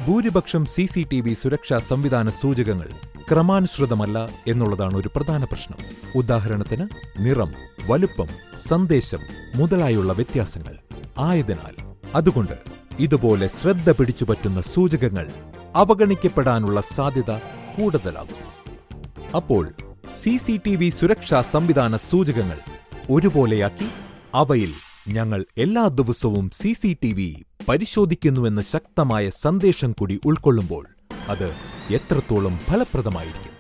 ഭൂരിപക്ഷം C C T V സുരക്ഷാ സംവിധാന സൂചകങ്ങൾ ക്രമാനുസൃതമല്ല എന്നുള്ളതാണ് ഒരു പ്രധാന പ്രശ്നം ഉദാഹരണത്തിന് നിറം വലുപ്പം സന്ദേശം മുതലായുള്ള വ്യത്യാസങ്ങൾ ആയതിനാൽ അതുകൊണ്ട് ഇതുപോലെ ശ്രദ്ധ പിടിച്ചുപറ്റുന്ന സൂചകങ്ങൾ അവഗണിക്കപ്പെടാനുള്ള സാധ്യത കൂടുതലാകും അപ്പോൾ സി സി ടി വി സുരക്ഷാ സംവിധാന സൂചകങ്ങൾ ഒരുപോലെയാക്കി അവയിൽ ഞങ്ങൾ എല്ലാ ദിവസവും സി സി ടി വി പരിശോധിക്കുന്നുവെന്ന ശക്തമായ സന്ദേശം കൂടി ഉൾക്കൊള്ളുമ്പോൾ അത് എത്രത്തോളം ഫലപ്രദമായിരിക്കും